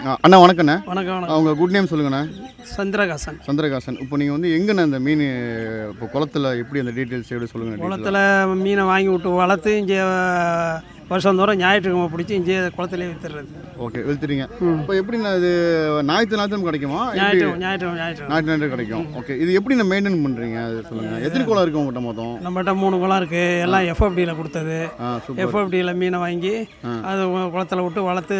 ஆ, அண்ணா வணக்கண்ணே வணக்கம் வணக்கம் அவங்க குட் நேம் சொல்லுங்கண்ணே சந்திரகாசன் சந்திரகாசன் இப்போ நீங்கள் வந்து எங்கண்ணே அந்த மீன் இப்போ குளத்துல எப்படி அந்த டீட்டெயில்ஸ் எப்படி சொல்லுங்க குளத்தில் மீனை வாங்கி விட்டு வளர்த்து இங்கே வருஷந்தோறும் ஞாயிற்றுக்கிழமை பிடிச்சி இங்கே குளத்துலேயே வித்துடுறது ஓகே வெளுத்துறீங்க இப்போ எப்படி நான் இது ஞாயிற்று ஞாயிற்று கிடைக்குமா எப்படி ஞாயிற்று ஞாயிற்று ஞாயிற்று ஞாயிற்று ஞாயிற்று கிடைக்கும் ஓகே இது எப்படி நான் மெயின்டைன் பண்ணுறீங்க அது சொல்லுங்கள் எத்தனை குளம் இருக்கு உங்கள்கிட்ட மொத்தம் நம்மகிட்ட மூணு குளம் இருக்குது எல்லாம் எஃப்எஃப்டியில் கொடுத்தது ஆ சூப்பர் எஃப்எஃப்டியில் மீனை வாங்கி அது கு- குளத்துல விட்டு வளர்த்து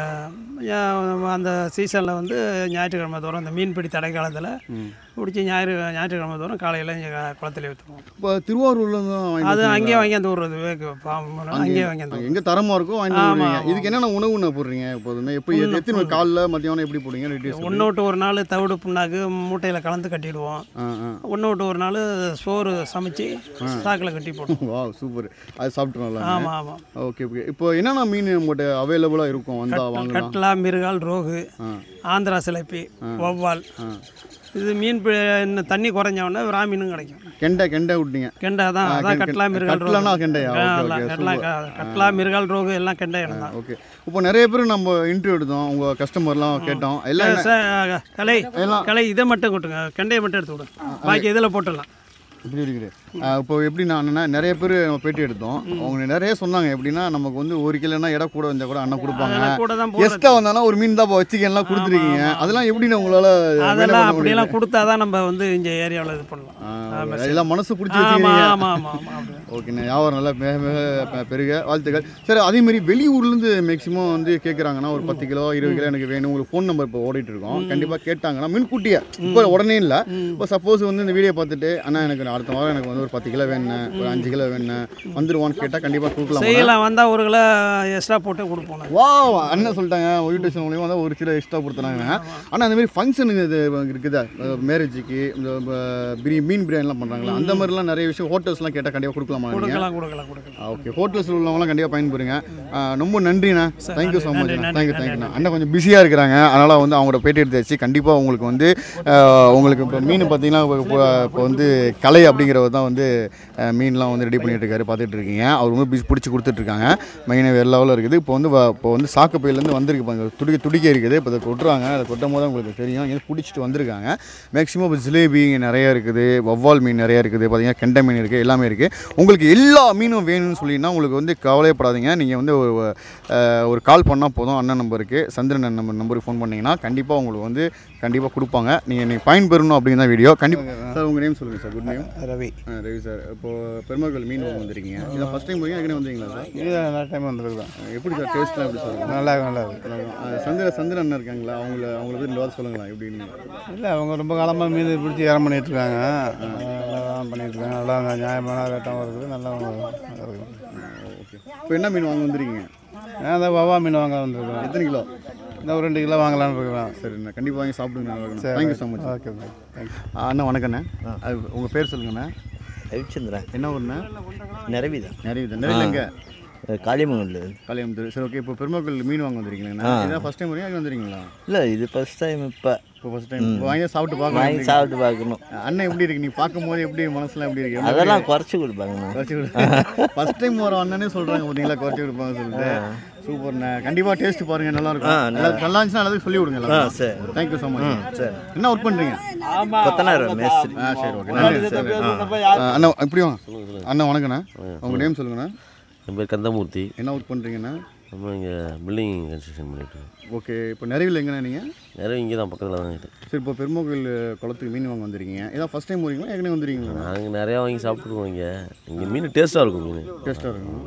ஏன் அந்த சீசனில் வந்து ஞாயிற்றுக்கிழமை தோறும் அந்த மீன்பிடி தடை காலத்தில் பிடிச்சி ஞாயிறு ஞாயிற்றுக்கிழமை தோறும் காலையில் இங்கே குளத்துல விற்றுருவோம் இப்போ திருவாரூர்லேருந்து வாங்கி அது அங்கேயே வாங்கி அந்த விடுறது வேக்கு பாம்பு அங்கேயே வாங்கி அந்த எங்கே தரமாக இருக்கோ வாங்கி ஆமா, போடுறீங்க ஆமா. இதுக்கு என்னென்ன உணவு நான் போடுறீங்க எப்போதுமே எப்படி எத்தனை காலைல மத்தியானம் எப்படி போடுறீங்க டீட்டெயில்ஸ் ஒன்று விட்டு ஒரு நாள் தவிடு புண்ணாக்கு மூட்டையில் கலந்து கட்டிடுவோம் ஆ ஆ ஒன்று விட்டு ஒரு நாள் சோறு சமைச்சு சாக்கில் கட்டி போடுவோம் வா சூப்பர் அது சாப்பிட்றோம்ல ஆமாம் ஆமாம் ஓகே ஓகே இப்போ என்னென்ன மீன் உங்கள்கிட்ட அவைலபிளாக இருக்கும் வந்தா வாங்கலாம் கட்லா மிருகால் ரோகு ஆ ஆந்திரா சிலைப்பி வவ்வால் ஆ இது மீன் பி- இன்னும் தண்ணி குறைஞ்ச உடனே விரா மீனும் கிடைக்கும் கெண்டை கெண்டை விட்டீங்க கெண்டை தான் அதான் கட்லா மிருகால் ரோகு கட்லனா கெண்டையா ஆ, ஓகே எல்லாம் ஓகே கட்லா க- கட்லா மிருகால் ரோகு எல்லாம் கெண்டை இடம் தான் ஓகே இப்போ நிறைய பேர் நம்ம இன்டர்வியூ எடுத்தோம் உங்கள் கஸ்டமர்லாம் கேட்டோம் எல்லாம் என்ன- சார், கலை எல்லாம் கலை இதை மட்டும் கொட்டுங்க கெண்டையை மட்டும் எடுத்து விடுங்க பாக்கி இதில் போட்டுடலாம் இப்படி இருக்குது ஆ, இப்போ எப்படி நான் நிறைய பேர் நம்ம பேட்டி எடுத்தோம் அவங்க நிறைய சொன்னாங்க எப்படின்னா நமக்கு வந்து ஒரு கிலோனா இடம் கூட வந்தால் கூட அண்ணன் கொடுப்பாங்க அதெல்லாம் கூட தான் போடுறது எக்ஸ்ட்ரா வந்தாலும் ஒரு மீன் தான் வச்சுக்கலாம் கொடுத்துருக்கீங்க அதெல்லாம் எப்படின்னு உங்களால் அதெல்லாம் அப்படியெல்லாம் கொடுத்தா தான் நம்ம வந்து இங்கே ஏரியாவில் இது பண்ணலாம் எல்லாம் மனசு பிடிச்சி ஆமாம் வச்சுக்கிறீங்க ஆமாம் ஆமாம் ஆமாம் அப்படி ஓகேண்ணே வியாபாரம் நல்லா மிக மிக பெ- பெருக வாழ்த்துக்கள் சரி அதே மாதிரி வெளியூர்லேருந்து மேக்ஸிமம் வந்து கேட்குறாங்கன்னா ஒரு பத்து கிலோ இருபது கிலோ எனக்கு வேணும் உங்களுக்கு ஃபோன் நம்பர் இப்போ ஓடிட்டு இருக்கோம் கண்டிப்பாக கேட்டாங்கன்னா முன்கூட்டியே இப்போ உடனே இல்லை இப்போ சப்போஸ் வந்து இந்த வீடியோ பார்த்துட்டு அண்ணா எனக்கு அடுத்த வாரம் எனக்கு வந்து ஒரு பத்து கிலோ வேணும் ஒரு அஞ்சு கிலோ வேணும் வந்துருவான்னு கேட்டால் கண்டிப்பாக கொடுக்கலாம் செய்யலாம் வந்தால் ஒரு கிலோ எக்ஸ்ட்ரா போட்டு கொடுப்போம் நாங்க. வா அண்ணன் சொல்லிட்டாங்க யூடியூப் சேனல் மூலியமாக தான் ஒரு கிலோ எக்ஸ்ட்ரா கொடுத்துறாங்க ஆனால் அந்த மாதிரி ஃபங்க்ஷனுக்கு இது இருக்குதா மேரேஜுக்கு இந்த ப- பிரி மீன் பிரியாணிலாம் பண்ணுறாங்களா அந்த மாதிரிலாம் நிறைய விஷயம் ஹோட்டல்ஸ்லாம் கேட்டால் கண்டிப்பாக கொடுக்கலாமா நீங்கள் கொடுக்கலாம் கொடுக்கலாம் கொடுக்கலாம் ஓகே ஹோட்டல்ஸில் உள்ளவங்களாம் கண்டிப்பாக பயன்பெறுங்க ஆ, ரொம்ப நன்றிண்ணா தேங்க்யூ ஸோ மச் நன்றி, நன்றி, தேங்க்யூ நன்றி, தேங்க்யூண்ணா அண்ணா கொஞ்சம் பிஸியாக இருக்கிறாங்க அதனால் வந்து அவங்களோட பேட்டி எடுத்தாச்சு கண்டிப்பாக உங்களுக்கு வந்து ஆ, உங்களுக்கு இப்போ மீன் பார்த்தீங்கன்னா இப்போ- இப்போ இப்போ வந்து கலை அப்படிங்கிறவர் தான் வந்து ஆ, மீன்லாம் வந்து ரெடி பண்ணிட்டு இருக்காரு பார்த்துட்டு இருக்கீங்க அவர் வந்து பிஸ் பிடிச்சி கொடுத்துட்ருக்காங்க மெயினாக வேறு லெவலில் இருக்குது இப்போ வந்து வ- இப்போ வந்து சாக்கு பையிலேருந்து வந்திருக்கு பாருங்க துடிக்க துடிக்க இருக்குது இப்போ அதை கொட்டுறாங்க அதை கொட்டும் போது உங்களுக்கு தெரியும் இங்கே பிடிச்சிட்டு வந்திருக்காங்க மேக்ஸிமம் இப்போ ஜிலேபி இங்கே நிறைய இருக்குது வவ்வால் மீன் நிறைய இருக்குது பார்த்தீங்கன்னா கெண்டை மீன் இருக்குது எல்லாமே இருக்குது உங்களுக்கு எல்லா மீனும் வேணும்னு சொல்லினா உங்களுக்கு வந்து கவலைப்படாதீங்க நீங்கள் வந்து ஒரு அஹ், ஒரு கால் பண்ணால் போதும் அண்ணன் நம்பருக்கு சந்திரன் அண்ணன் நம்பர் நம்பருக்கு ஃபோன் பண்ணிங்கன்னா கண்டிப்பாக உங்களுக்கு வந்து கண்டிப்பாக கொடுப்பாங்க நீங்கள் நீங்கள் பயன்பெறணும் அப்படின்னு தான் வீடியோ கண்டிப்பாக சார் உங்கள் நேம் சொல்லுங்கள் sir good name Ravi Ravi sir இப்போது பெருமக்கள் மீன் வாங்க வந்திருக்கீங்க இதை ஃபஸ்ட் டைம் போய் ஏற்கனவே வந்தீங்களா சார் இது நல்ல டைம் வந்துருக்குதான் எப்படி சார் டேஸ்ட்லாம் எப்படி சார் இருக்கும்? நல்லா இருக்கு, நல்லா இருக்கு அஹ், சந்திர சந்திரன் அண்ணன் இருக்காங்களா அவங்கள அவங்கள பற்றி ரெண்டு வாரம் சொல்லுங்களா எப்படின்னு இல்லை அவங்க ரொம்ப காலமாக மீன் பிடிச்சி இறம் பண்ணிட்டு இருக்காங்க நல்லா தான் பண்ணிட்டு இருக்காங்க நல்லா நியாயமான ரேட்டாகவும் இருக்குது நல்லா இருக்குது ஓகே இப்போ என்ன மீன் வாங்க வந்திருக்கீங்க நான் அந்த வவா மீன் வாங்க வந்திருக்கேன் எத்தனை கிலோ இந்த ஒரு ரெண்டு கிலோ வாங்கலாம்னு இருக்கிறேன் சரிண்ணா கண்டிப்பாக வாங்கி சாப்பிடுங்க சரி. Thank you so much okay thank you அண்ணா வணக்கண்ணே அது உங்கள் பேர் சொல்லுங்கண்ணே ரவிச்சந்திரன் என்ன ஊர்ண்ணே நிறவி தான் நிறைய நிறைய எங்கே காளியமங்கல் கல்யாணம் தெரு சரி ஓகே இப்போ பெருமக்கள் மீன் வாங்க வந்திருக்கீங்களா இதான் ஃபஸ்ட் டைம் வரையும் வந்துருக்கீங்களா இல்லை இது ஃபஸ்ட் டைம் இப்போ இப்போ ஃபஸ்ட் டைம் வாங்கி சாப்பிட்டு வாங்கி பார்க்கலாம் சாப்பிட்டு பார்க்கணும் அண்ணன் எப்படி இருக்கு நீ பார்க்கும்போது எப்படி மனசுலாம் எப்படி இருக்கு அதெல்லாம் குறைச்சி கொடுப்பாங்கண்ணா குறைச்சி கொடு ஃபஸ்ட் டைம் வர அண்ணனே சொல்கிறாங்க பார்த்தீங்களா குறைச்சி கொடுப்பாங்க சொல்லிட்டு சூப்பர்ண்ணே கண்டிப்பாக டேஸ்ட் பாருங்க நல்லா இருக்கும் நல்லா நல்லா இருந்துச்சுன்னா எல்லாத்துக்கும் சொல்லி விடுங்க ஆ சரி தேங்க்யூ ஸோ மச் சரி என்ன ஒர்க் பண்ணுறீங்க கொத்தனார் மேஸ்திரி ஆ சரி ஓகே நன்றி சரி. ஆ, அண்ணா இப்படி வாங்க அண்ணா வணக்கண்ணா உங்கள் நேம் சொல்லுங்கண்ணா என் பேர் கந்தமூர்த்தி என்ன ஒர்க் பண்ணுறீங்கண்ணா நம்ம இங்கே பில்டிங் கன்ஸ்ட்ரக்ஷன் பண்ணிட்டு இருக்கோம் ஓகே இப்போ நிறைவில் எங்கண்ணா நீங்கள் நிறைய இங்கே தான் பக்கத்தில் தான் இருக்குது சரி இப்போ பெருமோகல் குளத்துக்கு மீன் வாங்க வந்திருக்கீங்க இதான் ஃபஸ்ட் டைம் வரீங்களா ஏற்கனவே வந்துருக்கீங்களா நாங்கள் நிறையா வாங்கி சாப்பிட்ருக்கோம் இங்கே இங்கே மீன் டேஸ்ட்டாக இருக்கும் மீன் டேஸ்ட்டாக இருக்கும்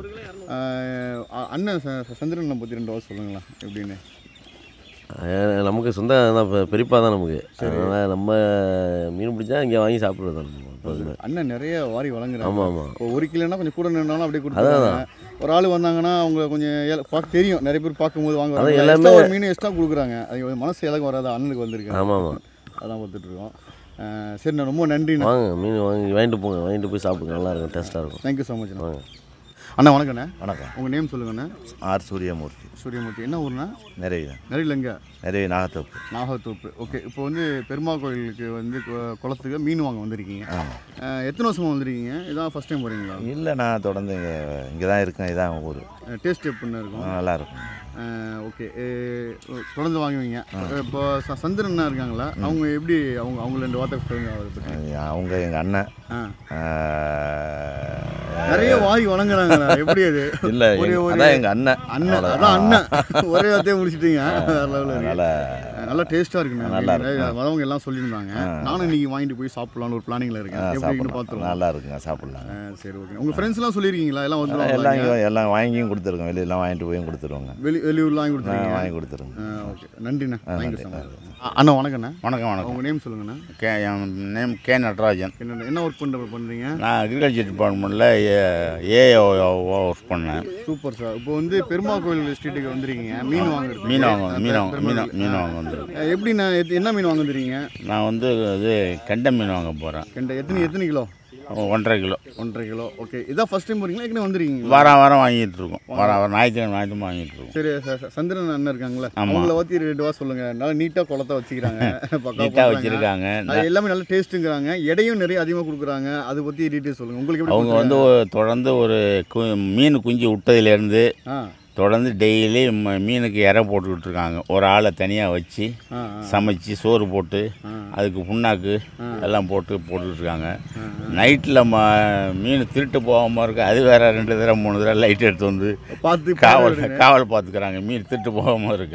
ஆ, அ- அண்ணன் ச- ச- சந்திரனை பற்றி ரெண்டு வாரம் சொல்லுங்களா எப்படின்னு அஹ் நமக்கு சொந்த தான் பெ- பெரியப்பா தான் நமக்கு அதனால் நம்ம மீன் பிடிச்சா இங்கே வாங்கி சாப்பிட்றது தான் நம்ம எப்போதுமே அண்ணன் நிறைய வாரி வழங்குறாங்க ஆமாம் ஆமாம் இப்போ ஒரு கிலோனா கொஞ்சம் கூட நின்றாலும் அப்படியே கொடுத்துருவாங்க ஒரு ஆள் வந்தாங்கன்னா அவங்க கொஞ்சம் ஏல- பார்க்க தெரியும் நிறைய பேர் பார்க்கும்போது வாங்க அதான் வராங்க. எல்லாமே- extra ஒரு மீன் எக்ஸ்ட்ரா கொடுக்குறாங்க அது கொஞ்சம் மனசு இலக்கம் வராது அண்ணனுக்கு வந்திருக்கு ஆமாம் ஆமாம் அதான் பார்த்துட்டு இருக்கோம் ஆ, சரிண்ணா ரொம்ப நன்றிண்ணா வாங்க மீன் வாங்கி வாங்கிட்டு போங்க வாங்கிட்டு போய் சாப்பிடுங்க நல்லா இருக்கும் டேஸ்ட்டாக இருக்கும் தேங்க்யூ ஸோ மச்ண்ணா வாங்க அண்ணா வணக்கண்ணே வணக்கம் உங்கள் நேம் சொல்லுங்கண்ணே ஆர் சூரியமூர்த்தி சூரியமூர்த்தி என்ன ஊர்ண்ணா நிறைய நிறைய எங்கே நிறைய நாகத்தோப்பு நாகத்தோப்பு ஓகே இப்போ வந்து பெருமா கோயிலுக்கு வந்து கு- குளத்துக்கு மீன் வாங்க வந்திருக்கீங்க அஹ், எத்தனை வருஷமா வந்திருக்கீங்க இதான் ஃபஸ்ட் டைம் வரீங்களா இல்லை நான் தொடர்ந்து இங்கே இங்கே தான் இருக்கேன் இதான் ஊர் டேஸ்ட் எப்படின்னு இருக்கும் நல்லா இருக்கும் ஓகே தொடர்ந்து வாங்குவீங்க இப்போ ச- சந்திரன் அண்ணா இருக்காங்களா அவங்க எப்படி அவங்க அவங்க ரெண்டு வார்த்தை சொல்லுங்க அவரை பற்றி அவங்க எங்கள் அண்ணன் ஆ ஆஹ், நிறைய வாங்கி வணங்குறாங்களா எப்படி அது இல்லை ஒரே ஒரு அதான் எங்கள் அண்ணன் அண்ணன் அவ்வளவுதான். அதான் அண்ணன் ஒரே வார்த்தையை முடிச்சிட்டீங்க வேற level இருக்கு. அதனால நல்லா டேஸ்ட்டாக இருக்குண்ணா நல்லா இருக்கு. வரவங்க எல்லாம் சொல்லியிருந்தாங்க நானும் இன்னைக்கு வாங்கிட்டு போய் சாப்பிடலாம்னு ஒரு பிளானிங்கில் இருக்கேன் எப்படி இருக்குன்னு சாப்பிடலாம் பார்த்துருவோம் நல்லா இருக்குங்க சாப்பிடலாம் ஆ, சரி ஓகே உங்கள் ஃப்ரெண்ட்ஸ்லாம் சொல்லியிருக்கீங்களா எல்லாம் எல்லாம் வந்துருவாங்க இங்க- எல்லாம் வாங்கியும் கொடுத்துருக்கோம் வெளியெல்லாம் வாங்கிட்டு போயும் கொடுத்துருவோங்க வெளி வெளியூர்லாம் வாங்கி ஆ, கொடுத்துருக்கீங்க வாங்கி கொடுத்துருங்க ஆ, ஓகே நன்றிண்ணா தேங்க்யூ நன்றி, ஸோ மச் அண்ணா வணக்கண்ணா வணக்கம் வணக்கம் உங்கள் நேம் சொல்லுங்கண்ணா கே என் நேம் கே நடராஜன் என்ன என்ன ஒர்க் பண்ணுற பண்ணுறீங்க நான் அக்ரிகல்ச்சர் டிபார்ட்மெண்ட்டில் ஏ ஒர்க் பண்ணேன் சூப்பர் சார் இப்போ வந்து பெருமாள் கோயில் ஸ்ட்ரீட்டுக்கு வந்துருக்கீங்க மீன் வாங்குறது மீன் வாங்க மீன் வாங்க மீன் வா- மீன் வாங்க வந்துருக்கு எப்படிண்ணா எத்- என்ன மீன் வாங்க வந்துறீங்க நான் வந்து இது கெண்டை மீன் வாங்க போகிறேன் கெண்டை எத்தனை எத்தனை கிலோ ஒன்றரை கிலோ ஒன்றரை கிலோ ஓகே இதான் ஃபர்ஸ்ட் டைம் போறீங்களா ஏற்கனவே வந்துருக்கீங்களா வாரம் வாரம் வாங்கிட்டு இருக்கோம் வாரம் வாரம் ஞாயிற்றுக்கிழமை ஞாயிற்றுமா வாங்கிட்டு இருக்கோம் சரி சார் சார், சந்திரன் அண்ணன் இருக்காங்களா ஆமா. அவங்கள பற்றி ரெண்டு வா சொல்லுங்க நல்லா நீட்டாக குளத்தை வச்சுக்கிறாங்க பக்காவா நீட்டாக பண்றாங்க. வச்சுருக்காங்க அது எல்லாமே நல்ல டேஸ்ட்டுங்கிறாங்க எடையும் நிறைய அதிகமாக கொடுக்குறாங்க அதை பற்றி டீட்டெயில் சொல்லுங்க உங்களுக்கு எப்படி அவங்க வந்து ஒரு- தொடர்ந்து ஒரு கு மீன் குஞ்சு விட்டதுலேருந்து ஆ தொடர்ந்து டெய்லி ம- மீனுக்கு இறை போட்டுக்கிட்டு இருக்காங்க ஒரு ஆளை தனியாக வச்சு ஆ சமைச்சு சோறு போட்டு அதுக்கு புண்ணாக்கு எல்லாம் போட்டு போட்டுக்கிட்டு இருக்காங்க நைட்டில் ம மீன் திருட்டு போகாமல் இருக்கு அது வேற ரெண்டு தடவை மூணு தடவை லைட் எடுத்து வந்து பார்த்து காவல் காவல் பார்த்துக்கிறாங்க மீன் திருட்டு போகாமல் இருக்க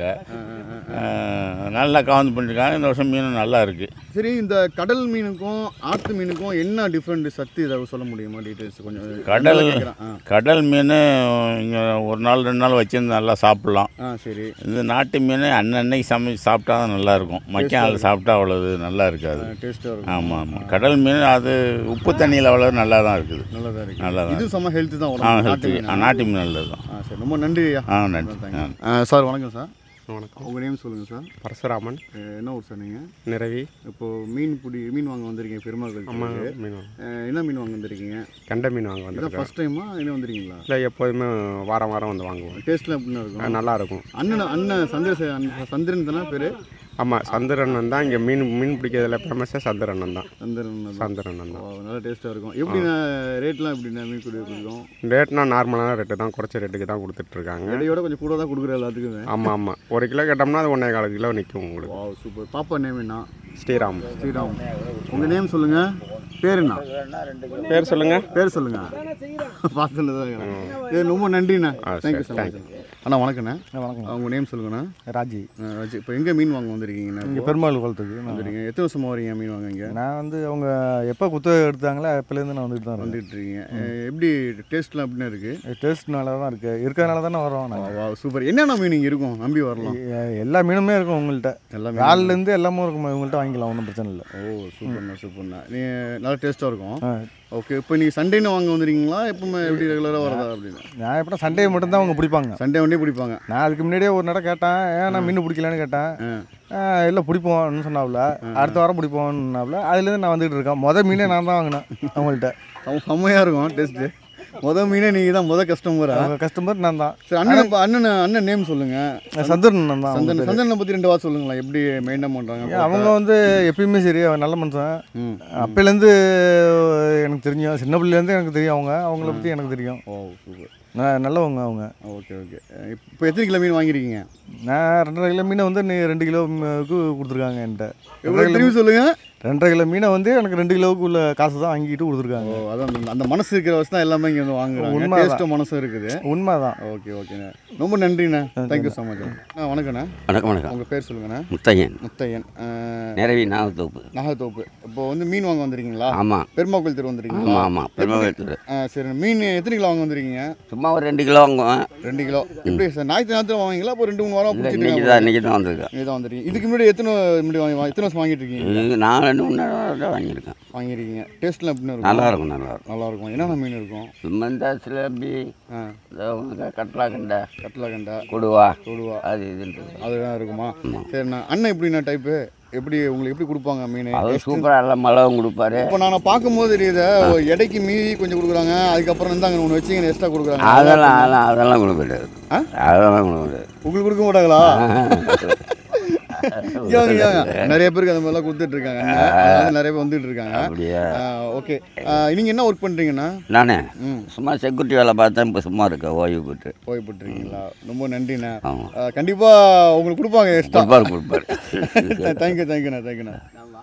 அஹ், நல்லா காவல் பண்ணிருக்காங்க இந்த வருஷம் மீனும் நல்லா இருக்குது சரி இந்த கடல் மீனுக்கும் ஆற்று மீனுக்கும் என்ன டிஃப்ரெண்ட் சத்து ஏதாவது சொல்ல முடியுமா டீட்டெயில்ஸ் கொஞ்சம் கடல் கேட்குறேன் ஆ கடல் மீன் இங்கே ஒரு நாள் ரெண்டு நாள் வச்சிருந்து நல்லா சாப்பிட்லாம் ஆ சரி இந்த நாட்டு மீன் அன்னன்னைக்கு சமைச்சு சாப்பிட்டா தான் நல்லாயிருக்கும் மக்கிய நாள் சாப்பிட்டா அவ்வளவு நல்லா இருக்காது டேஸ்ட்டாக இருக்கும் ஆமாம் ஆமாம் கடல் மீன் அது உப்பு தண்ணியில் அவ்வளோ நல்லா தான் இருக்குது நல்லா தான் இருக்கு நல்லா தான் இது செம்ம ஹெல்த் தான் ஆ உடம்பு நாட்டு ஹெல்த்துக்கு மீனா? நாட்டு மீன் நல்லது தான் ஆ சரி ரொம்ப நன்றி ஐயா ஆ நன்றி ஆ ஆ, சார் வணக்கம் சார் வணக்கம் உங்கள் நேம் சொல்லுங்கள் சார் பரசுராமன் அஹ், என்ன ஊர் சார் நீங்கள் நிறவி இப்போது மீன் பிடி மீன் வாங்க வந்திருக்கீங்க பெருமாள் அம்மா கோயிலுக்கு மீன் வாங்க அஹ், என்ன மீன் வாங்க வந்திருக்கீங்க கெண்டை மீன் வாங்க இதான் வந்திருக்கேன் ஃபர்ஸ்ட் டைமா என்ன வந்திருக்கீங்களா இல்லை எப்போதுமே வாரம் வாரம் வந்து வாங்குவோம் டேஸ்ட்லாம் எப்படின்னா இருக்கும் அது நல்லா இருக்கும் அண்ணன் அண்ணன் சந்திர அண்ணன் சந்திரன் தானே பேர் ஆமாம் சந்திரண்ணன் தான் இங்கே மீன் மீன் பிடிக்கிறதுல ஃபேமஸே சந்திரண்ணன் தான் சந்திரன் தான். சந்திரண்ணன் ஓ, தான் நல்லா டேஸ்ட்டாக இருக்கும் எப்படிண்ணா ரேட்லாம் எப்படிண்ணா மீன் குடி கொடுக்கும் ரேட்னா நார்மலான ரேட்டு தான் குறைச்ச ரேட்டுக்கு தான் கொடுத்துட்ருக்காங்க எடையோட கொஞ்சம் கூட தான் கொடுக்குற எல்லாத்துக்குமே ஆமாம் ஆமாம் ஒரு கிலோ கேட்டோம்னா அது ஒன்றே கால் கிலோ நிற்கும் உங்களுக்கு வா சூப்பர் பாப்பா நேம் என்ன ஸ்ரீராம் ஸ்ரீராம் உங்கள் நேம் சொல்லுங்கள் பேர் என்ன பேர் சொல்லுங்கள் பேர் சொல்லுங்க பார்த்துல தான் இருக்கிறேன். இது ரொம்ப நன்றிண்ணா ஆ, தேங்க்யூ சரி, ஸோ மச் அண்ணா வணக்கண்ணா வணக்கம் உங்கள் நேம் சொல்லுங்கண்ணா ராஜி இப்போ எங்கே மீன் வாங்க வந்திருக்கீங்கண்ணா இங்கே இப்போ? பெருமாள் குளத்துக்கு நான் வந்துருக்கீங்க எத்தனை வருஷமா வரீங்க மீன் வாங்க இங்கே நான் வந்து அவங்க எப்போ குத்தகை எடுத்தாங்களோ அப்போலேருந்து நான் வந்துட்டு தான் இருக்கேன் வந்துட்டு இருக்கீங்க அஹ், எப்படி டேஸ்ட்லாம் எப்படிண்ணா இருக்குது டேஸ்ட்னால தான் இருக்குது இருக்கிறதுனால தானே வரோம் நாங்கள் வா சூப்பர் என்னென்ன மீன் இங்கே இருக்கும் நம்பி வரலாம் எல்லா மீனுமே இருக்கும் உங்கள்கிட்ட எல்லாமே காலிலேருந்து எல்லாமே இருக்கும் உங்கள்கிட்ட வாங்கிக்கலாம் ஒன்றும் பிரச்சனை இல்லை ஓ சூப்பர்ண்ணா சூப்பர்ண்ணா நீ நல்லா டேஸ்ட்டாக இருக்கும் ஆ. ஓகே இப்போ நீங்கள் சண்டேன்னு வாங்க வந்துருக்கீங்களா எப்பவுமே எப்படி ரெகுலராக வரதா அப்படின்னு நான் எப்படின்னா சண்டே மட்டும்தான் அவங்க பிடிப்பாங்க சண்டே வண்டியே பிடிப்பாங்க நான் அதுக்கு முன்னாடியே ஒரு நடம் கேட்டேன் ஏன் நான் மீன் பிடிக்கலன்னு கேட்டேன் ஆ, இல்லை பிடிப்போம்னு சொன்னாப்புல அடுத்த வாரம் பிடிப்போம்னாப்புல அதுலேருந்து நான் வந்துட்டு இருக்கேன் மொதல் மீனே நான் தான் வாங்கினேன் அவங்கள்ட்ட செம்ம- செம்மையாக இருக்கும் டேஸ்ட்டு மொதல் மீனே நீங்கள் தான் மொதல் கஸ்டமரா அவங்க கஸ்டமர் நான் தான் சரி அண்ணன் இப்ப அண்ணன் அண்ணன் நேம் சொல்லுங்கள் சந்திரன் நான் தான் அவங்க சந்தன் பேரு. சந்தனை பற்றி ரெண்டு வாரம் சொல்லுங்களேன் எப்படி மெயின்டைன் பண்ணுறாங்க ஏன் அவங்க வந்து எப்பயுமே சரி அவன் நல்ல மனுஷன் ம் அப்போலேருந்து எனக்கு தெரியும் சின்ன பிள்ளைலேருந்து எனக்கு தெரியும் அவங்க அவங்கள பற்றி எனக்கு தெரியும் ஓ சூப்பர் ந- நல்லவங்க அவங்க ஓகே ஓகே இப்போ எத்தனை கிலோ மீன் வாங்கியிருக்கீங்க நான் ரெண்டரை கிலோ மீனை வந்து நீ ரெண்டு கிலோவுக்கு கொடுத்துருக்காங்க என்கிட்ட எவ்வளோ திரும்பி சொல்லுங்கள் ரெண்டரை கிலோ மீனை வந்து எனக்கு ரெண்டு கிலோவுக்கு உள்ள காசு தான் வாங்கிட்டு ஓ கொடுத்துருக்காங்க அதான் அந்த- அந்த மனசு இருக்கிற வச்சு தான் எல்லாமே இங்கே வந்து வாங்குறாங்க உண்மைதான். டேஸ்ட்டும் மனசும் இருக்குது உண்மை தான் ஓகே ஓகேண்ணே ரொம்ப நன்றிண்ணே தேங்க்யூ ஸோ மச் ஆ வணக்கண்ணே வணக்கம் வணக்கம் உங்கள் பேர் சொல்லுங்கண்ணே முத்தையன் முத்தையன் அஹ், நிறவி நாகத்தோப்பு நகைத்தோப்பு இப்போ வந்து மீன் வாங்க வந்திருக்கீங்களா ஆமாம் பெருமா கோயில் தெரு வந்திருக்கீங்களா ஆமாம் ஆமாம் பெருமாள் ஆ சரி மீன் எத்தனை கிலோ வாங்க வந்திருக்கீங்க சும்மா ஒரு ரெண்டு கிலோ வாங்குவேன் ரெண்டு கிலோ எப்படி சார் ஞாயிற்று ஞாயிற்று வாங்குவீங்களா இப்போ ரெண்டு மூணு வாரம் இல்லை பிடிச்சிட்டு இன்னைக்கு தான் இன்னைக்கு தான் வந்திருக்கேன் இதான் வந்துருக்கீங்க இதுக்கு முன்னாடி எத்தனை முன்னாடி வாங்கி வா- எத்தனை வருஷம் வாங்கிட்டு இருக்கீங்க இது நான் ரெண்டு மூணு நேரம் தான் வாங்கியிருக்கேன் வாங்கியிருக்கீங்க டேஸ்ட்லாம் எப்படின்னு இருக்கும் நல்லா இருக்கும் நல்லா இருக்கும் நல்லா இருக்கும் என்னென்ன மீன் இருக்கும் சும்மா இந்த சிலம்பி ஆ இந்த உனக்கு கட்லா கண்டை கட்லா கண்டா கொடுவா கொடுவா அது இதுன்றது அதுதான் இருக்குமா சரிண்ணா அண்ணன் எப்படிண்ணா டைப்பு எப்படி உங்களுக்கு எப்படி கொடுப்பாங்க மீன் அவர் சூப்பராக எல்லாம் மழவும் கொடுப்பாரு இப்போ நான் பார்க்கும்போது தெரியுது ஒரு எடைக்கு மீதி கொஞ்சம் கொடுக்குறாங்க அதுக்கப்புறம் இருந்தாங்க ஒன்று வச்சிங்க எக்ஸ்ட்ரா கொடுக்குறாங்க அதெல்லாம் அதெல்லாம் அதெல்லாம் கொடுக்க முடியாது ஆ? அதெல்லாம் கொடுக்க முடியாது உங்களுக்கு கொடுக்க மாட்டாங்களா இங்க வாங்க, இங்க வாங்க. நிறைய பேருக்கு அந்த மாதிரிலாம் கொடுத்துட்டு இருக்காங்க அண்ணா. அதனால நிறைய பேர் வந்துட்டு இருக்காங்க அப்படியா ஓகே நீங்கள் என்ன ஒர்க் பண்ணுறீங்கண்ணா நானே ம் சும்மா செக்யூரிட்டி வேலை பார்த்தேன் இப்போ சும்மா இருக்கேன் ஓய்வு போட்டு போய்பட்டுருக்கீங்களா ரொம்ப நன்றிண்ணா ஆமாம் கண்டிப்பாக உங்களுக்கு கொடுப்பாங்க எக்ஸ்ட்ரா கொடுப்பாரு கொடுப்பாரு தேங்க்யூ தேங்க்யூண்ணா தேங்க்யூண்ணா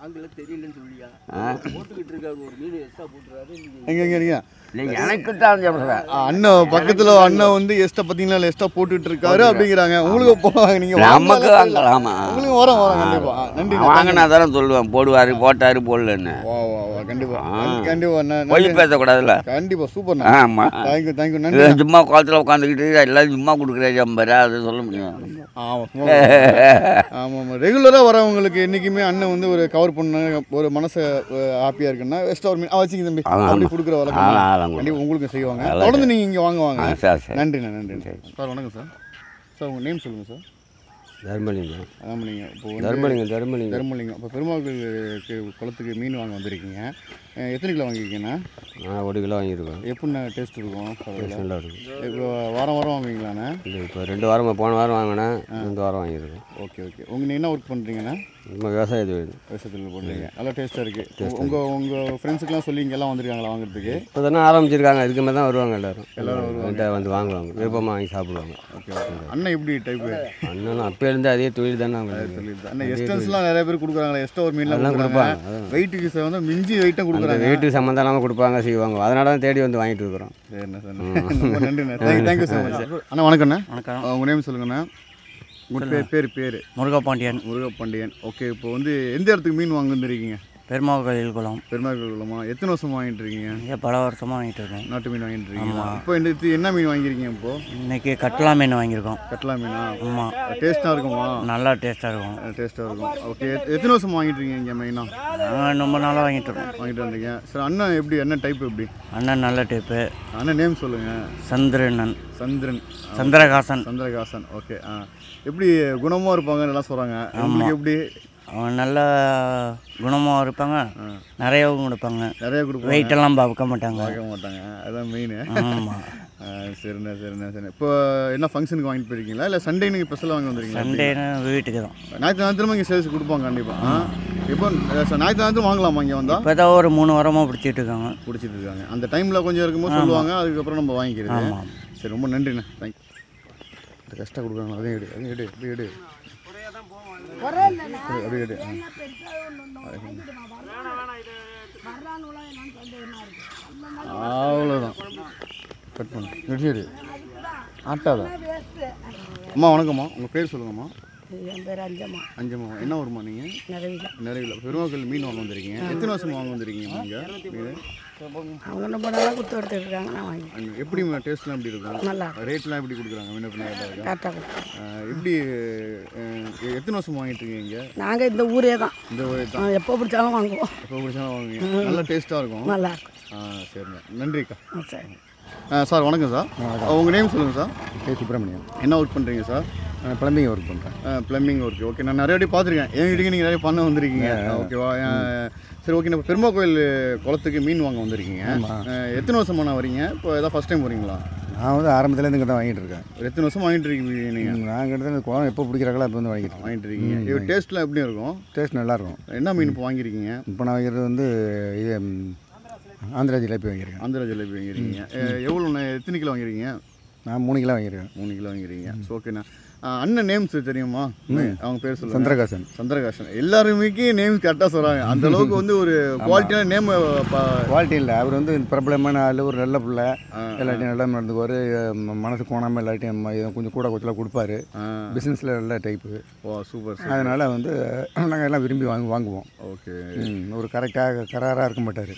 எங்க எங்க இருக்கீங்க நீங்கள் எனக்கு தான் சொல்கிறேன் அண்ணன் பக்கத்துல அண்ணன் வந்து எஸ்டா பாத்தீங்களா எஸ்டா போட்டுட்டு இருக்காரு அப்படிங்கிறாங்க உங்களுக்கு போவாங்க நீங்க நமக்கு வாங்கலாம் வாங்கலாமா உங்களுக்கு வரோம் வரோம் கண்டிப்பா ஆ, நன்றி வாங்கினா தானே சொல்லுவேன் போடுவார் போட்டாரு போடலன்னு வா வா வா கண்டிப்பா ஆ. கண்டிப்பா அண்ணா, பொய் நன்றி. பேசக்கூடாதுல்ல கண்டிப்பா சூப்பர் ஆமாம் தேங்க்யூ தேங்க்யூ நன்றி சும்மா குளத்துல உட்காந்துக்கிட்டு எல்லாம் சும்மா கொடுக்குறேன் ஜம்பர் அதை சொல்ல முடியும் ஆமா ஆமா ஆமா ரெகுலரா வரவங்களுக்கு என்னைக்குமே அண்ணன் வந்து ஒரு கவர் பண்ண ஒரு மனசு ஹாப்பியா இருக்குன்னா எக்ஸ்ட்ரா ஒரு மீன் வச்சுங்க தம்பி ஆமா, அப்படி ஆமா. கொடுக்குற ஆ, வழக்கம் அதெல்லாம் கண்டிப்பா உங்களுக்கு செய்வாங்க நல்லா தொடர்ந்து நீங்க இங்க வாங்க வாங்க ஆ சரி சரி நன்றிண்ணா நன்றி சார் வணக்கம் சார் சார் உங்கள் நேம் சொல்லுங்கள் சார் தர்மலிங்கம் ராமலிங்கம் இப்போ வந்து தர்மலிங்கம் தர்மலிங்கம் தர்மலிங்கம் இப்போ பெருமாள் கோயிலுக்கு குளத்துக்கு மீன் வாங்க வந்திருக்கீங்க அஹ் எத்தனை கிலோ வாங்கியிருக்கீங்கண்ணா நான் ஒரு கிலோ வாங்கியிருக்கோம் எப்படிண்ணா டேஸ்ட் இருக்கும் அதில் நல்லா இருக்குது இப்போ வாரம் வாரம் வாங்குவீங்களாண்ணா இல்லை இப்போ ரெண்டு வாரம் போன வாரம் வாங்கினேன் இந்த வாரம் வாங்கியிருக்கோம் ஓகே ஓகே உங்கள் நீங்கள் என்ன ஒர்க் பண்ணுறீங்கண்ணா நம்ம விவசாய தொழில் விவசாயத்தில் பண்ணுறீங்க நல்லா டேஸ்ட்டாக இருக்குது உங்கள் உங்கள் ஃப்ரெண்ட்ஸுக்கெலாம் சொல்லி இங்கெல்லாம் வந்திருக்காங்களா வாங்குறதுக்கு இப்போ தானே ஆரம்பிச்சிருக்காங்க இதுக்கு மேலே தான் வருவாங்க எல்லாரும் எல்லாரும் வருவாங்க. என்கிட்ட வந்து வாங்குவாங்க விருப்பமாக வாங்கி சாப்பிடுவாங்க ஓகே ஓகே அண்ணன் எப்படி டைப்பு அண்ணனும் அப்போலேருந்து அதே தொழில் தானே அவங்க சொல்லிடுது அண்ணன் எஸ்டன்ஸ்லாம் நிறைய பேர் கொடுக்குறாங்களா எக்ஸ்ட்ரா ஒரு மீன்லாம் அதெல்லாம் கொடுக்குறாங்க கொடுப்பாங்க அதான். வெயிட்டுக்கு வந்து மிஞ்சி வெயிட்டாக அந்த கொடுக்குறாங்க வீட்டு சம்மந்தம் இல்லாமல் கொடுப்பாங்க செய்வாங்க அதனால தான் தேடி வந்து வாங்கிட்டு இருக்கிறோம் சரிண்ணா சரிண்ணா ரொம்ப நன்றிண்ணா தேங்க் தேங்க்யூ ஸோ மச் அண்ணா வணக்கண்ணா வணக்கம் உங்கள் நேம் சொல்லுங்கண்ணா உங்கள் பேர் பேர் பேர் முருகப்பாண்டியன் முருகப்பாண்டியன் ஓகே இப்போ வந்து எந்த இடத்துக்கு மீன் வாங்க வந்துருக்கீங்க பெருமாள் கோயில் குளம் பெருமாள் குளமா எத்தனை வருஷம் வாங்கிட்டு இருக்கீங்க இங்கே பல வருஷமாக வாங்கிட்டு இருக்கோம் நாட்டு மீன் வாங்கிட்டு இருக்கீங்க ஆமா. இப்போ இந்த இது என்ன மீன் வாங்கியிருக்கீங்க இப்போ இன்னைக்கு கட்லா மீன் வாங்கியிருக்கோம் கட்லா மீனா ஆமாம் டேஸ்ட்டாக இருக்குமா நல்லா டேஸ்ட்டாக இருக்கும் டேஸ்ட்டாக இருக்கும் ஓகே எத்தனை வருஷம் வாங்கிட்டு இருக்கீங்க இங்கே மெயினாக நாங்கள் ரொம்ப நாளாக வாங்கிட்டு இருக்கோம் வாங்கிட்டு வந்தீங்க சரி அண்ணன் எப்படி என்ன டைப் எப்படி அண்ணன் நல்ல டைப்பு அண்ணன் நேம் சொல்லுங்கள் சந்திரனன் சந்திரன் சந்திரகாசன் சந்திரகாசன் ஓகே ஆ எப்படி குணமாக இருப்பாங்க நல்லா சொல்கிறாங்க உங்களுக்கு எப்படி அவன் நல்ல குணமாக இருப்பாங்க நிறையவும் கொடுப்பாங்க நிறைய கொடுப்பாங்க வெயிட்டெல்லாம் பார்க்க மாட்டாங்க பார்க்க மாட்டாங்க அதான் மெயின் ஆமாம் சரிண்ணா சரிண்ணா சரி இப்போ என்ன ஃபங்க்ஷனுக்கு வாங்கிட்டு போயிருக்கீங்களா இல்லை சண்டே நீங்கள் ஸ்பெஷலாக வாங்கி வந்துருக்கீங்களா சண்டேன்னு வீட்டுக்கு தான் ஞாயிற்று ஞாயிற்றுமா இங்கே சேல்ஸ் கொடுப்பாங்க கண்டிப்பாக ஆ இப்போ ஞாயிற்று ஞாயிற்று வாங்கலாமா இங்கே வந்தால் இப்போ தான் ஒரு மூணு வாரமாக பிடிச்சிட்டு இருக்காங்க பிடிச்சிட்டு இருக்காங்க அந்த டைமில் கொஞ்சம் இருக்கும்போது சொல்லுவாங்க அதுக்கப்புறம் நம்ம வாங்கிக்கிறது ஆமாம் சரி ரொம்ப நன்றிண்ணா தேங்க்யூ இந்த கஷ்டம் கொடுக்குறாங்க அதையும் எடு அதையும் எடு அப்படியே எடு அப்படியே எடு ஆ. அவ்வளோதான் கட் பண்ணு எடு எடு ஆட்டாதா அம்மா வணக்கம்மா உங்கள் பேர் சொல்லுங்கம்மா என் பேர் அஞ்சம்மா அஞ்சம்மா என்ன வருமா நீங்கள் நிறைவில நிறைய பெருமாக்கல் மீன் வாங்க வந்திருக்கீங்க எத்தனை வருஷம் வாங்க வந்திருக்கீங்க நீங்கள் மீன் அவங்க ரொம்ப நல்லா கொடுத்து எடுத்துட்டு இருக்காங்க நான் வாங்கி அங்க எப்படி டேஸ்ட்லாம் எப்படி இருக்கும் நல்லா ரேட்லாம் எப்படி கொடுக்குறாங்க முன்ன பின்ன கரெக்டா இருக்கா? கரெக்டாக கொடுத்து அஹ் எப்படி அஹ் எத்தனை வருஷம் வாங்கிட்டு இருக்கீங்க நாங்கள் இந்த ஊரே தான் இந்த ஒரு ஆ, தான் எப்போ பிடிச்சாலும் வாங்குவோம் எப்போ பிடிச்சாலும் வாங்குவீங்க நல்லா டேஸ்ட்டாக இருக்கும் நல்லா இருக்கும் ஆ சரிண்ணா நன்றிக்கா ஆ, சரி ஆ சார் வணக்கம் சார் உங்கள் நேம் சொல்லுங்கள் சார் கே சுப்பிரமணியம் என்ன ஒர்க் பண்ணுறீங்க சார் பிளம்பிங் ஒர்க் பண்ணுறேன் ப்ளம்பிங் ஒர்க் ஓகே நான் நிறைய வாட்டி பார்த்துருக்கேன் என் வீட்டுக்கு நீங்கள் நிறைய பண்ண வந்திருக்கீங்க ஓகேவா அஹ் சரி ஓகே நம்ம பெருமா கோயில் குளத்துக்கு மீன் வாங்க வந்திருக்கீங்க அஹ் எத்தனை வருஷமா நான் வரீங்க இப்போ ஏதாவது ஃபஸ்ட் டைம் வரீங்களா நான் வந்து ஆரம்பத்துலேருந்து இங்கே தான் வாங்கிட்டு இருக்கேன் ஒரு எத்தனை வருஷம் வாங்கிட்டு இருக்கீங்க நீங்கள் நான் கிட்ட இந்த குளம் எப்போ பிடிக்கிறாங்களோ அப்போ வந்து வாங்கிட்டு இருக்கேன் வாங்கிட்டு இருக்கீங்க இது டேஸ்ட்லாம் எப்படி இருக்கும் டேஸ்ட் நல்லாயிருக்கும் என்ன மீன் இப்போ வாங்கியிருக்கீங்க இப்போ நான் வாங்கிறது வந்து இது ம், ஆந்திரா ஜிலேபி வாங்கியிருக்கேன் ஆந்திரா ஜிலேபி வாங்கியிருக்கீங்க அஹ் எவ்வளோ எத்தனை கிலோ வாங்கியிருக்கீங்க நான் மூணு கிலோ வாங்கியிருக்கேன் மூணு கிலோ வாங்கியிருக்கீங்க ஸோ ஓகேண்ணா அஹ் அண்ணன் நேம்ஸ் தெரியுமா அவங்க பேர் சொல்லுங்க சந்திரகாசன் சந்திரகாசன் எல்லாருமே நேம்ஸ் கரெக்டாக சொல்கிறாங்க அந்த அளவுக்கு வந்து ஒரு குவாலிட்டியான நேம் குவாலிட்டி இல்லை அவர் வந்து பிரபலமான ஆள் ஒரு நல்ல பிள்ளை எல்லாத்தையும் நல்லா நடந்துக்குவார் மனசு கோணாமல் எல்லாத்தையும் ம- இது கொஞ்சம் கூட கொஞ்சம் கொடுப்பாரு பிஸ்னஸில் நல்ல டைப்பு ஓ சூப்பர் சார் அதனால் வந்து நாங்கள் எல்லாம் விரும்பி வாங்கி வாங்குவோம் ஓகே ம், ஒரு கரெக்டாக கராராக இருக்க மாட்டார்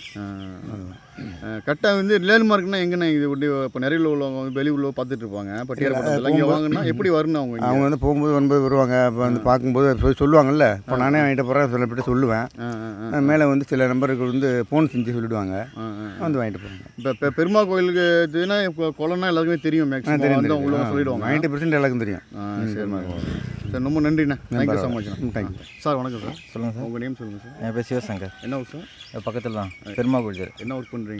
கரெக்டாக வந்து லேண்ட்மார்க்னா எங்கண்ணா இது இப்படி இப்போ நிறைய உள்ளவங்க வந்து வெளி உள்ள பார்த்துட்டு இருப்பாங்க இப்போ டிஆர் பட்டத்தில் இங்கே வாங்கினா எப்படி வரணும் அவங்க இங்க? அவங்க வந்து போகும்போது வரும்போது வருவாங்க அப்போ வந்து பார்க்கும்போது அது போய் சொல்லுவாங்கல்ல இப்போ நானே வாங்கிட்டு போகிறேன் சில சொல்லுவேன் ஆ, ஆ, ஆ. மேலே வந்து சில நம்பருக்கு வந்து ஃபோன் செஞ்சு சொல்லிடுவாங்க ஆ, ஆ. வந்து வாங்கிட்டு போகிறாங்க இப்போ இப்போ பெருமா கோயிலுக்கு இதுனா இப்போ குளம்னா எல்லாருக்குமே தெரியும் மேக்ஸிமம் தெரியும் வந்து உள்ளவங்க தெரியும் சொல்லிடுவாங்க நைன்ட்டி பர்சன்ட் எல்லாருக்கும் தெரியும் ஆ சரிண்ணா சார் ரொம்ப நன்றிண்ணா தேங்க்யூ ஸோ மச் ம், thank you. சார் வணக்கம் சார் சொல்லுங்கள் சார் உங்கள் நேம் சொல்லுங்கள் சார் என் பேர் சிவசங்கர் என்ன ஒர்க் சார் பக்கத்தில் தான் பெருமா கோயில் என்ன ஒர்க் பண்ணுறீங்க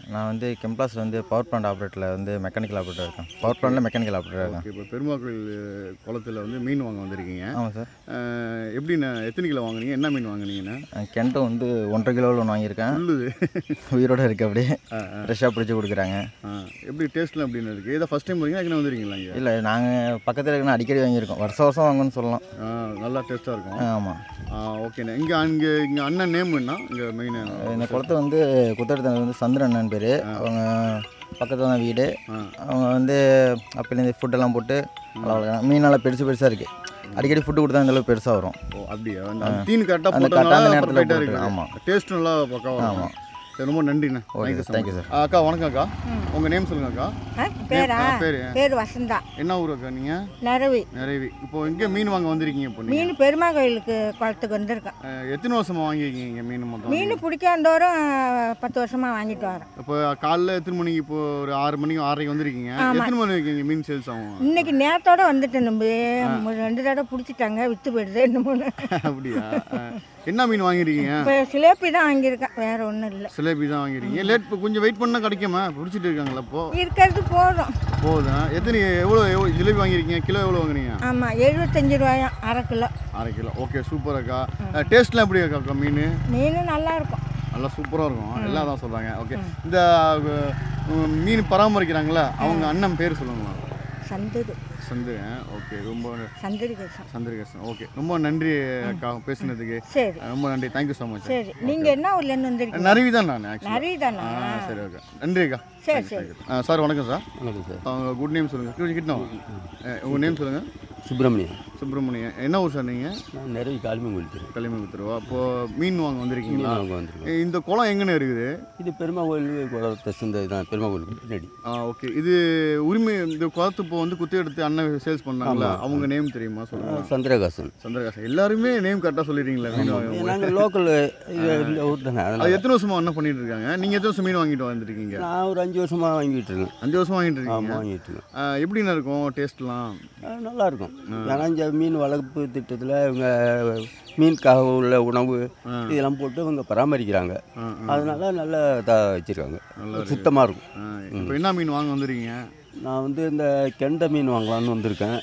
நான் வந்து கெம்ப்ளாஸில் வந்து பவர் பிளான்ட் ஆப்ரேட்டரில் வந்து மெக்கானிக்கல் ஆப்ரேட்டர் இருக்கேன் பவர் பிளான்ட்டில் மெக்கானிக்கல் ஆப்ரேட்டர் இருக்கேன் ஓகே இப்போ பெருமாள் கோயில் குளத்தில் வந்து மீன் வாங்க வந்திருக்கீங்க ஆமாம் சார் அஹ், எப்படிண்ணா எத்தனை கிலோ வாங்குனீங்க என்ன மீன் வாங்குனீங்கண்ணா கெண்டை வந்து ஒன்றரை கிலோவில் ஒன்று வாங்கியிருக்கேன் உள்ளுது உயிரோடு இருக்குது அப்படியே ஆ, ஆ. ஃப்ரெஷ்ஷாக பிடிச்சி கொடுக்குறாங்க ஆ, எப்படி டேஸ்ட்லாம் எப்படின்னு இருக்குது இதை ஃபஸ்ட் டைம் வரீங்களா ஏற்கனவே வந்துருக்கீங்களா இங்கே இல்லை நாங்கள் பக்கத்தில் இருக்கணும் அடிக்கடி வாங்கியிருக்கோம் வருஷம் வருஷம் வாங்கணும்னு சொல்லலாம் ஆ, நல்லா டேஸ்ட்டாக இருக்கும் ஆமாம் ஓகேண்ணா இங்கே அங்கே இங்கே அண்ணன் நேம் என்ன இங்கே மெயின் இந்த குளத்தை வந்து குத்தெடுத்தது வந்து சந்திரன் அண்ணன் பேர் அவங்க பக்கத்தில் தான் வீடு அவங்க வந்து அப்போலேருந்து ஃபுட்டெல்லாம் போட்டு நல்லா வளர்க்குறாங்க மீன் நல்லா பெருசு பெருசாக இருக்குது அடிக்கடி ஃபுட்டு கொடுத்தா இந்த அளவுக்கு பெருசாக வரும் ஓ அப்படியா அந்த ஆ. அந்த தீன் கரெக்டாக அந்த கரெக்டாக அந்த போட்டனால நேரத்தில் பர்ஃபெக்டாக போட்டு இருக்குது ஆமாம் டேஸ்ட் நல்லா பக்காவாக ஆமாம். இருக்கும் சரி ரொம்ப நன்றிண்ணா okay Thank you so sir thank you much. Sir ஆ, அக்கா வணக்கம் அக்கா உங்கள் நேம் சொல்லுங்க அக்கா ஆ, பேரா ஆ, பேரு பேர் வசந்தா என்ன ஊர் அக்கா நீங்கள் நிறவி நிறைவி இப்போ எங்கே மீன் வாங்க வந்திருக்கீங்க இப்போ நீங்கள் மீன் பெருமா கோயிலுக்கு குளத்துக்கு வந்திருக்கேன் எத்தனை வருஷமா வாங்கியிருக்கீங்க மீன் மொத்தம் மீன் பிடிக்காந்தோறும் பத்து வருஷமாக வாங்கிட்டு வரேன் இப்போ காலைல எத்தனை மணிக்கு இப்போ ஒரு ஆறு மணிக்கு ஆறரைக்கு வந்திருக்கீங்க ஆமா. எத்தனை மணி வரைக்கும் மீன் சேல்ஸ் ஆகும் இன்னைக்கு நேரத்தோட வந்துட்டேன் நம்பி ஒரு ரெண்டு தடவை பிடிச்சிட்டாங்க விற்று போயிடுது ரெண்டு மூணு அப்படியா ஆ. என்ன மீன் வாங்கியிருக்கீங்க இப்போ சிலேப்பி தான் வாங்கியிருக்கேன் வேற ஒன்றும் இல்லை சிலேபி தான் வாங்கியிருக்கீங்க லேட் இப்போ கொஞ்சம் வெயிட் பண்ணால் கிடைக்குமா பிடிச்சிட்டு இருக்காங்களா இப்போ இருக்கிறது போதும் போகுதா எத்தனை எவ்வளோ எவ்வளோ ஜிலேபி வாங்கியிருக்கீங்க கிலோ எவ்வளோ வாங்குறீங்க ஆமாம் எழுபத்தஞ்சு ரூபாயாம் அரை கிலோ அரை கிலோ ஓகே சூப்பர் அக்கா டேஸ்ட்லாம் எப்படி இருக்கா அக்கா மீன் மீன் நல்லா இருக்கும் நல்லா சூப்பராக இருக்கும் எல்லாம் தான் சொல்கிறாங்க ஓகே இந்த அஹ், மீன் பராமரிக்கிறாங்களா அவங்க அண்ணன் பேர் சொல்லுங்களா சந்தது சந்து ஓகே ரொம்ப சந்தடி கேசம் சந்திரகிருஷ்ணன் ஓகே ரொம்ப நன்றி அக்கா பேசுனதுக்கு சரி. ரொம்ப நன்றி தேங்க்யூ ஸோ மச் சரி நீங்கள் என்ன ஊர்லேருந்து வந்திருக்கீங்க நறுவி தான் நான் actually. நறுவி தானா? ஆ சரி ஓகே நன்றி அக்கா சரி, Thank you, சரி. thank you. ஆ, சார் வணக்கம் சார் வணக்கம் சார் அவங்க குட் நேம் சொல்லுங்கள் கொஞ்சம் கிட்டோம் உங்கள் நேம் சொல்லுங்கள் சுப்பிரமணியன் சுப்பிரமணியன் என்ன ஊர் சார் நீங்கள் நான் நிறைய காலிமன் கோயில் களிமங்குத்துருவா அப்போது மீன் வாங்க வந்திருக்கீங்களா மீன் வாங்க வந்திருக்கோம். இந்த குளம் எங்கன்னு இருக்குது இது பெருமா கோயில் குளத்தை சேர்ந்த தான் பெருமா கோயிலுக்கு பின்னாடி ஆ ஓகே இது உரிமை இந்த குளத்து இப்போ வந்து குத்தி எடுத்து அண்ணன் சேல்ஸ் பண்ணாங்களா ஆமா. அவங்க நேம் தெரியுமா சொல்லுங்கள் சந்திரகாசன் சந்திரகாசன் எல்லாருமே நேம் கரெக்டாக சொல்லிடுறீங்களா மீன் வாங்க நாங்கள் லோக்கல் இந்த ஊர் தானே அது அதனால எத்தனை வருஷமா அண்ணன் பண்ணிட்டு இருக்காங்க நீங்கள் எத்தனை வருஷம் மீன் வாங்கிட்டு வந்துருக்கீங்க நான் ஒரு அஞ்சு வருஷமாக வாங்கிட்டு இருக்கேன் அஞ்சு வருஷம் வாங்கிட்டு இருக்கீங்க ஆமாம் வாங்கிட்டு இருக்கேன் ஆ, எப்படிண்ணா இருக்கும் டேஸ்ட்லாம் ஆ, நல்லா இருக்கும் ஏன்னா இந்த மீன் வளர்ப்பு திட்டத்தில் இவங்க மீனுக்காக உள்ள உணவு இதெல்லாம் போட்டு இவங்க பராமரிக்கிறாங்க அதனால நல்ல இதாக வச்சுருக்காங்க சுத்தமாக இருக்கும் இப்போ என்ன மீன் வாங்க வந்துருக்கீங்க நான் வந்து இந்த கெண்டை மீன் வாங்கலாம்னு வந்திருக்கேன்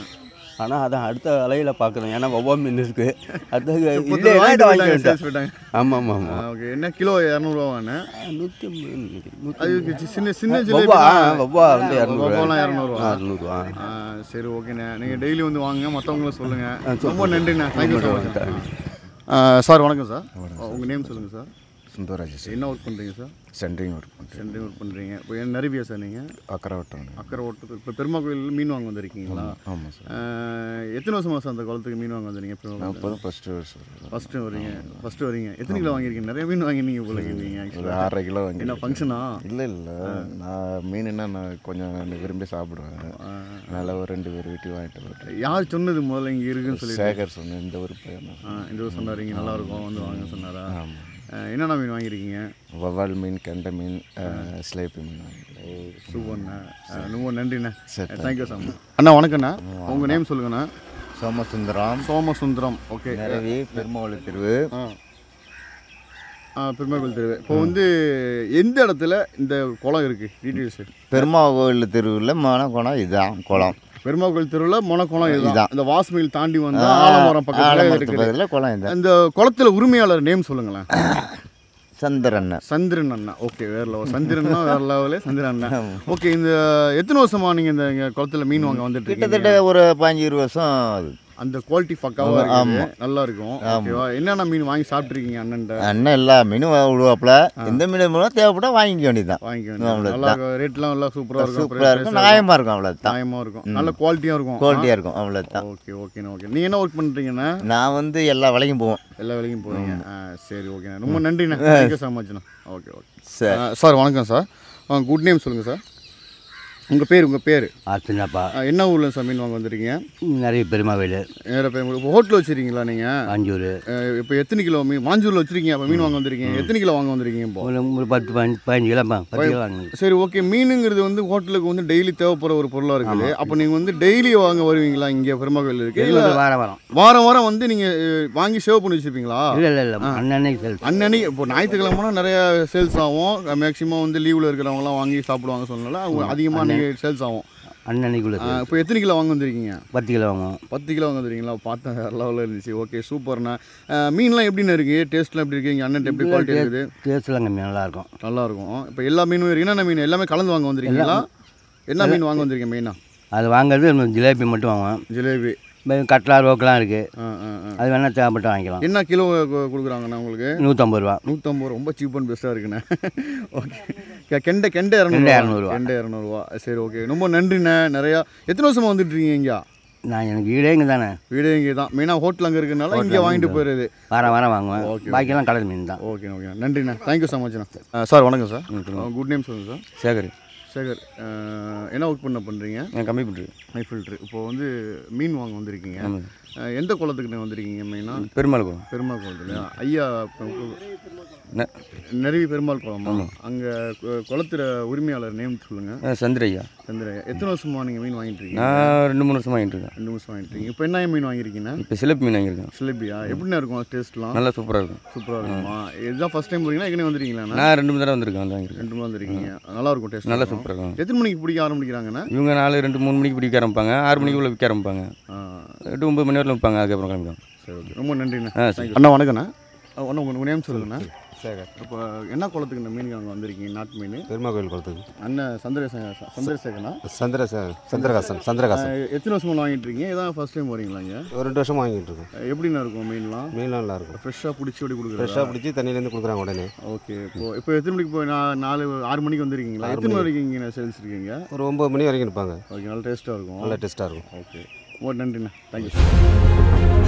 ஆனால் அதான் அடுத்த அலையில் பார்க்குறேன் ஏன்னா வவ்வா மீன் இருக்குது அது இப்போ இல்லைன்னா வாங்கிட்டு இதை வாங்கி போயிட்டாங்க, வேண்டாம் sales போயிட்டாங்க. ஆமாம் ஆமாம் ஆமாம் ஓகே என்ன கிலோ இரநூறுவாண்ணே நூற்றி ஐம்பது அது சின்ன சின்ன வவ்வா ஜிலேபி வவ்வா வந்து இரநூறுவா வவ்வாலாம் இரநூறுவா அறுநூறுவா ஆ, சரி ஓகேண்ணே நீங்கள் டெய்லி வந்து வாங்க மற்றவங்களும் சொல்லுங்கள் சொல்லுங்க. ரொம்ப நன்றிண்ணே தேங்க்யூ ஸோ ரொம்ப மச் நன்றி. சார் வணக்கம் சார் உங்கள் நேம் சொல்லுங்கள் சார் சுந்தரராஜ் சார் என்ன ஒர்க் பண்ணுறீங்க சார் சென்ட்ரிங் ஒர்க் பண்ணுறேன் சென்ட்ரிங் ஒர்க் பண்ணுறீங்க இப்போ என்ன நிறைவியா சார் நீங்கள் அக்கறை வட்டம் அக்கறை ஓட்டு இப்போ பெருமா கோயில் மீன் வாங்க வந்திருக்கீங்களா ஆமாம் சார் ஆ, எத்தனை வருஷமா சார் அந்த குளத்துக்கு மீன் வாங்க வந்தீங்க நான் இப்போ தான் ஃபஸ்ட்டு வருஷம் ஃபஸ்ட்டு வரீங்க ஃபஸ்ட்டு வரீங்க எத்தனை கிலோ வாங்கியிருக்கீங்க நிறைய மீன் வாங்கினீங்க போல இருக்கீங்க ஒரு actually. ஆறரை கிலோ வாங்கி என்ன ஃபங்க்ஷனா இல்லை இல்லை நான் மீனுன்னா நான் கொஞ்சம் நான் விரும்பி சாப்பிடுவேன் அதனால் ஒரு ரெண்டு பேர் வீட்டுக்கு வாங்கிட்டு போயிட்டேன் யார் சொன்னது முதல்ல இங்கே இருக்குன்னு சொல்லி சேகர் சொன்னேன் இந்த ஒரு பையன் ஆ இந்த ஊர் சொன்னார் இங்கே நல்லா இருக்கும் வந்து வாங்க சொன்னாரா ஆமாம் ஆ, என்னென்ன மீன் வாங்கியிருக்கீங்க வவ்வால் மீன் கெண்டை மீன் ஸ்லேப்பி மீன் வாங்கிட்டேன் சூப்பர்ண்ணா ஆ, ரொம்ப நன்றிண்ணே சரி, தேங்க்யூ சார் அண்ணா வணக்கண்ணா உங்கள் நேம் சொல்லுங்கண்ணா சோமசுந்தரம் சோமசுந்தரம் ஓகே நிறவி பெருமாவளி தெருவு ஆ ஆ பெருமாள் தெருவு இப்போ வந்து எந்த இடத்துல இந்த குளம் இருக்குது டீட்டெயில்ஸு பெருமாள் தெருவில் மனக்குளம் இதுதான் குளம் பெருமாள் கோயில் தெருவில் மொனக்குளம் இதுதான் இதுதான். இந்த வாசமில் தாண்டி வந்து ஆ, ஆலமரம் பக்கத்தில் ஆலமரத்து இருக்குது பக்கத்துல குளம் இதுதான். இந்த குளத்துல உரிமையாளர் நேம் சொல்லுங்களேன் சந்திரன் சந்திரன் அண்ணா ஓகே வேற லெவல் சந்திரன்னா வேற லெவலு சந்திரன் அண்ணா ஓகே இந்த எத்தனை வருஷமா நீங்க இந்த இங்க குளத்துல மீன் வாங்க வந்துட்டு கிட்டத்தட்ட இருக்கீங்க ஒரு பாஞ்சு இருபது வருஷம் ஆகுது. அந்த குவாலிட்டி பக்காவா ஆமா, இருக்குது ஆமா. நல்லா இருக்கும் ஆமா. ஓகேவா என்னென்ன மீன் வாங்கி சாப்பிட்ருக்கீங்க அண்ணன்ட்ட அண்ணன் எல்லா மீனும் விடுவாப்புல எந்த மீன் மூலம் தேவைப்பட்டா வாங்கிக்க வேண்டியதுதான் வாங்கிக்க வேண்டியது. நல்லா அவ்வளோதான் ரேட்லாம் நல்லா சூப்பரா இருக்கும் சூப்பராக இருக்கும் நியாயமாக இருக்கும் அவ்வளோதான் நியாயமா இருக்கும் நல்ல குவாலிட்டியா இருக்கும் குவாலிட்டியாக இருக்கும் அவ்வளோதான் ஓகே ஓகேண்ணா ஓகே நீங்க என்ன ஒர்க் பண்றீங்கண்ணா நான் வந்து எல்லா வேலைக்கும் போவோம் எல்லா வேலைக்கும் போவீங்க ஆ சரி ஓகேண்ணா ரொம்ப நன்றிண்ணா தேங்க்யூ ஸோ மச்ண்ணா ஓகே ஓகே சரி. சார் வணக்கம் சார் குட் நேம் சொல்லுங்கள் சார் உங்கள் பேர் உங்கள் பேர் ஆத்தினப்பா என்ன ஊரில் சார் மீன் வாங்க வந்திருக்கீங்க நிறைய பெருமா வேலு வேறு பேர் இப்போ ஹோட்டல் வச்சுருக்கீங்களா நீங்கள் அஞ்சூர் இப்போ எத்தனை கிலோ மீன் மாஞ்சூரில் வச்சுருக்கீங்க அப்போ மீன் வாங்க வந்திருக்கீங்க எத்தனை கிலோ வாங்க வந்திருக்கீங்க இப்போ ஒரு ஒரு பத்து பதினஞ்சு பதினஞ்சு கிலோ பத்து கிலோ வாங்க சரி ஓகே மீனுங்கிறது வந்து ஹோட்டலுக்கு வந்து டெய்லி தேவைப்படுற ஒரு பொருளாக இருக்குது அப்போ நீங்கள் வந்து டெய்லி வாங்க வருவீங்களா இங்கே பெருமகள் இருக்கு இல்லை வாரம் வாரம் வாரம் வாரம் வந்து நீங்கள் வாங்கி சேவ் பண்ணி வச்சுருப்பீங்களா இல்லை இல்லை இல்லை அன்னன்னைக்கு சேல்ஸ் அன்னன்னைக்கு இப்போ ஞாயிற்றுக்கிழமைனா நிறைய சேல்ஸ் ஆகும் மேக்ஸிமம் வந்து லீவில் இருக்கிறவங்களாம் வாங்கி சாப்பிடுவாங்க சொன்னால அவங்க அதிகமாக நீங்கள் சேல்ஸ் ஆகும் அன்னன்னைக்குள்ள ஆ, இப்போ எத்தனை கிலோ வாங்க வந்திருக்கீங்க பத்து கிலோ வாங்குவோம் பத்து கிலோ வாங்க வந்திருக்கீங்களா பார்த்தேன் வேறு லெவலில் இருந்துச்சு ஓகே சூப்பர்ண்ணா ஆ, மீன்லாம் எப்படிண்ணா இருக்குது டேஸ்ட்லாம் எப்படி இருக்குது இங்கே அண்ணன் எப்படி குவாலிட்டி இருக்குது டேஸ்ட்லாம் கம்மி நல்லா இருக்கும் நல்லா இருக்கும் இப்போ எல்லா மீனும் இருக்கு என்னென்ன மீன் எல்லாமே கலந்து வாங்க வந்திருக்கீங்களா என்ன மீன் வாங்க வந்திருக்கீங்க மெயினாக அது வாங்குறது நம்ம ஜிலேபி மட்டும் வாங்குவோம் ஜிலேபி இப்போ கட்லா ரோக்கெலாம் இருக்குது ஆ ஆ ஆ அது வேணால் தேவைப்பட்டு வாங்கிக்கலாம் என்ன கிலோ கு- கொடுக்குறாங்கண்ணா உங்களுக்கு நூற்றம்பது ரூபா நூற்றம்பது ரூபா ரொம்ப சீப் அண்ட் பெஸ்ட்டாக இருக்குண்ணே ஓகே கெண்டை கெண்டை இரநூறு கெண்டை இரநூறுவா. கெண்டை இரநூறுவா சரி ஓகே ரொம்ப நன்றிண்ணே நிறையா எத்தனை வருஷமாக வந்துட்டு இருக்கீங்க இங்கே நான் எனக்கு வீடே இங்கே தானே வீடு இங்கே தான் மெயினாக ஹோட்டல் அங்கே இருக்கனால இங்கே வாங்கிட்டு போயிடுது வாரம் வாரம் வாங்குவேன் ஓகே பாக்கியெல்லாம் கடல் மீன் தான் ஓகே ஓகே நன்றிண்ணா தேங்க்யூ ஸோ மச்ண்ணா சார் வணக்கம் சார் குட் நேம் சொல்லுங்கள் சார் சேகர் சேகர் அஹ், என்ன ஒர்க் பண்ண பண்ணுறீங்க நான் கம்மி பண்ணுறேன் ஹை ஃபில்ட்ரு இப்போ வந்து மீன் வாங்க வந்திருக்கீங்க அஹ், எந்த குளத்துக்கு வந்திருக்கீங்க மெயினாக பெருமாள் குளம். பெருமாள் குளத்துல ஐயா நெருவி பெருமாள் குளமா அங்கே குளத்துல உரிமையாளர் நேம் சொல்லுங்கள் சந்திரையா சந்திரையா எத்தனை வருஷமா நீங்கள் மீன் வாங்கிட்டு இருக்கீங்க நான் ரெண்டு மூணு வருஷம் வாங்கிட்டு இருக்கேன் ரெண்டு வருஷம் வாங்கிட்டு இருக்கீங்க இப்போ என்ன மீன் வாங்கியிருக்கீங்க இப்போ சிலப்பு மீன் வாங்கியிருக்கேன் சிலிபியா எப்படிண்ணா இருக்கும் டேஸ்ட்லாம் நல்லா சூப்பராக இருக்கும் சூப்பராக இருக்குமா இதுதான் ஃபஸ்ட் டைம் போறீங்களா ஏற்கனவே வந்திருக்கீங்களா நான் ரெண்டு மூணு தடவை வந்திருக்கேன் வந்து வாங்கியிருக்கேன் ரெண்டு மூணு வந்திருக்கீங்க நல்லா இருக்கும் டேஸ்ட் நல்லா சூப்பராக இருக்கும் எத்தனை மணிக்கு பிடிக்க ஆரம்பிக்கிறாங்கண்ணா இவங்க நாலு ரெண்டு மூணு மணிக்கு பிடிக்க ஆரம்பிப்பாங்க ஆறு மணிக்குள்ளே விற்க ஆரம்பிப்பாங்க ஆ. எட்டு ஒம்பது மணி வரலாம் விற்பாங்க அதுக்கப்புறம் கிளம்பிடுவோம் சரி ஓகே ரொம்ப நன்றிண்ணா ஆ Thank சரி you. அண்ணா வணக்கண்ணா அண்ணா உங்கள் நேம் சொல்லுங்கண்ணா சேகர் இப்போ என்ன குளத்துக்கு இந்த மீன் அங்கே வந்திருக்கீங்க நாட்டு மீன் பெருமா கோயில் குளத்துக்கு அண்ணன் சந்திரசேகர் சந்திரசேகரனா சந்திரசே சந்திரகாசன் சந்திரகாசன் அஹ், எத்தனை வருஷமா வாங்கிட்டு இருக்கீங்க இதான் ஃபர்ஸ்ட் டைம் வரீங்களா இங்கே ஒரு ரெண்டு வருஷம் வாங்கிட்டு இருக்கோம் எப்படிண்ணா இருக்கும் மீன்லாம் மீன்லாம் நல்லா இருக்கும் ஃப்ரெஷ்ஷாக பிடிச்சி அப்படி கொடுக்குறதா ஃப்ரெஷ்ஷாக பிடிச்சி தண்ணியிலேருந்து கொடுக்குறாங்க உடனே ஓகே இப்போ இப்போ எத்தனை மணிக்கு போய் நான் நாலு ஆறு மணிக்கு வந்திருக்கீங்களா ஆறு எத்தனை மணி. வரைக்கும் இங்கே சேல்ஸ் இருக்கீங்க ஒரு ஒம்பது மணி வரைக்கும் இருப்பாங்க ஓகே நல்ல டேஸ்ட்டாக இருக்கும் நல்ல டேஸ்ட்டாக இருக்கும் ஓகே ரொம்ப நன்றிண்ணா தேங்க்யூ